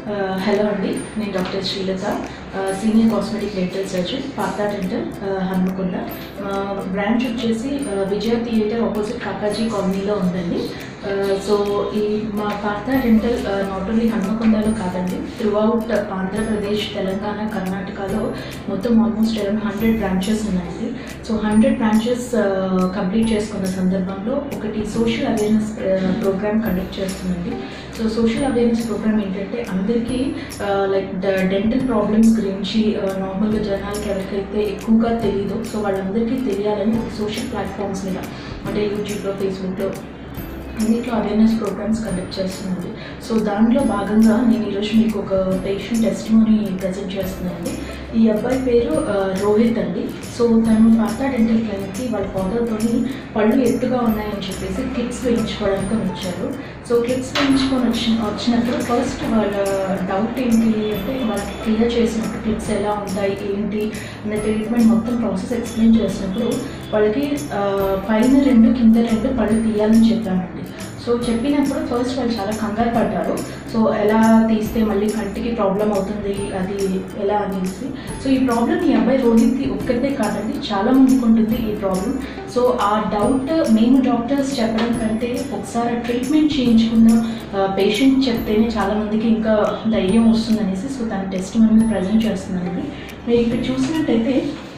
hello అండి నేను doctor Srilatha senior cosmetic dental surgeon Partha dental Hanamkonda మా బ్రాంచ్ వచ్చేసి ఆ, విజయ థియేటర్ ఆపోజిట్ కాకాజీ కాలనీలో ఉందండి సో ఈ మా పాతా డెంటల్ నాట్ ఓన్లీ హన్మకొండలో కాదండి త్రూ అవుట్ ఆంధ్రప్రదేశ్ తెలంగాణ కర్ణాటకలో మొత్తం ఆల్మోస్ట్ అరౌండ్ హండ్రెడ్ బ్రాంచెస్ ఉన్నాయండి సో హండ్రెడ్ బ్రాంచెస్ కంప్లీట్ చేసుకున్న సందర్భంలో ఒకటి సోషల్ అవేర్నెస్ ప్రోగ్రామ్ కండక్ట్ చేస్తుందండి సో సోషల్ అవేర్నెస్ ప్రోగ్రామ్ ఏంటంటే అందరికీ లైక్ డెంటల్ ప్రాబ్లమ్స్ గురించి నార్మల్గా జనాలకి ఎవరికైతే ఎక్కువగా తెలియదు సో వాళ్ళందరికీ తెలియాలని సోషల్ ప్లాట్ఫామ్స్ మీద అంటే యూట్యూబ్లో ఫేస్బుక్లో అన్నిట్లో అవేర్నెస్ ప్రోగ్రామ్స్ కండక్ట్ చేస్తుందండి సో దాంట్లో భాగంగా నేను ఈరోజు మీకు ఒక పేషెంట్ టెస్టిమోని ప్రజెంట్ చేస్తున్నానండి ఈ అబ్బాయి పేరు ఆ, రోహిత్ అండి సో తను పాతా డెంటల్ క్లినిక్కి వాళ్ళ ఫాదర్తోని పళ్ళు ఎత్తుగా ఉన్నాయని చెప్పేసి క్లిప్స్ వేయించుకోవడానికి వచ్చారు సో క్లిప్స్ వేయించుకొని వచ్చిన వచ్చినప్పుడు ఫస్ట్ వాళ్ళ డౌట్ ఏంటి అంటే వాళ్ళకి క్లియర్ చేసినప్పుడు క్లిప్స్ ఎలా ఉంటాయి ఏంటి అనే ట్రీట్మెంట్ మొత్తం ప్రాసెస్ ఎక్స్ప్లెయిన్ చేసినప్పుడు వాళ్ళకి ఆ, పైన రెండు కింద రెండు పళ్ళు తీయాలని చెప్పానండి సో చెప్పినప్పుడు ఫస్ట్ వాళ్ళు చాలా కంగారు పడ్డారు సో ఎలా తీస్తే మళ్ళీ కంటికి ప్రాబ్లం అవుతుంది అది ఎలా అనేసి సో ఈ ప్రాబ్లం ఈ అబ్బాయి రోహిత్కి ఒక్కరిదే కాదండి చాలా మందికి ఉంటుంది ఈ ప్రాబ్లం సో ఆ డౌట్ మేము డాక్టర్స్ చెప్పడం కంటే ఒకసారి ఆ ట్రీట్మెంట్ చేయించుకున్న పేషెంట్ చెప్తేనే చాలా మందికి ఇంకా ధైర్యం వస్తుంది అనేసి సో తన టెస్ట్ మనం ప్రజెంట్ చేస్తున్నానండి మీరు ఇక్కడ చూసినట్టయితే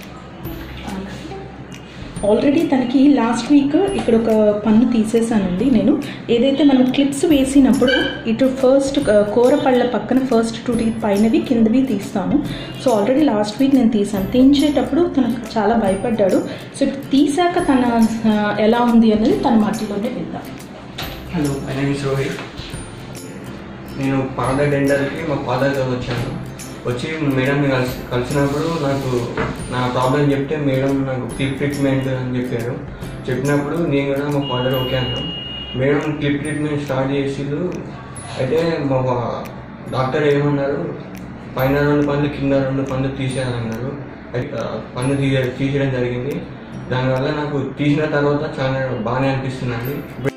ఆల్రెడీ తనకి లాస్ట్ వీక్ ఇక్కడ ఒక పన్ను తీసేసానండి నేను ఏదైతే మనం క్లిప్స్ వేసినప్పుడు ఇటు ఫస్ట్ కూర పళ్ళ పక్కన ఫస్ట్ టూ టీత్ పైనవి కిందవి తీస్తాను సో ఆల్రెడీ లాస్ట్ వీక్ నేను తీసాను తీయించేటప్పుడు తనకు చాలా భయపడ్డాడు సో ఇప్పుడు తీసాక తన ఆ, ఎలా ఉంది అనేది తన మాటలోనే విందాం hello my name is Rohit నేను పాద డెంటల్కి మా ఫాదర్తో వచ్చాను వచ్చి మేడంని కలిసి కలిసినప్పుడు నాకు నా ప్రాబ్లం చెప్తే మేడం నాకు క్లిప్ ట్రీట్మెంట్ అని చెప్పారు చెప్పినప్పుడు నేను కూడా మా ఫాదర్ ఓకే అన్నాం మేడం క్లిప్ ట్రీట్మెంట్ స్టార్ట్ చేసిళ్ళు అయితే మా వా- డాక్టర్ ఏమన్నారు పైన రెండు పనులు కింద రెండు పనులు తీసేయాలన్నారు అయితే, ఆ, పన్ను తీసే తీసేయడం జరిగింది దానివల్ల నాకు తీసిన తర్వాత చాలా బాగానే అనిపిస్తుందండి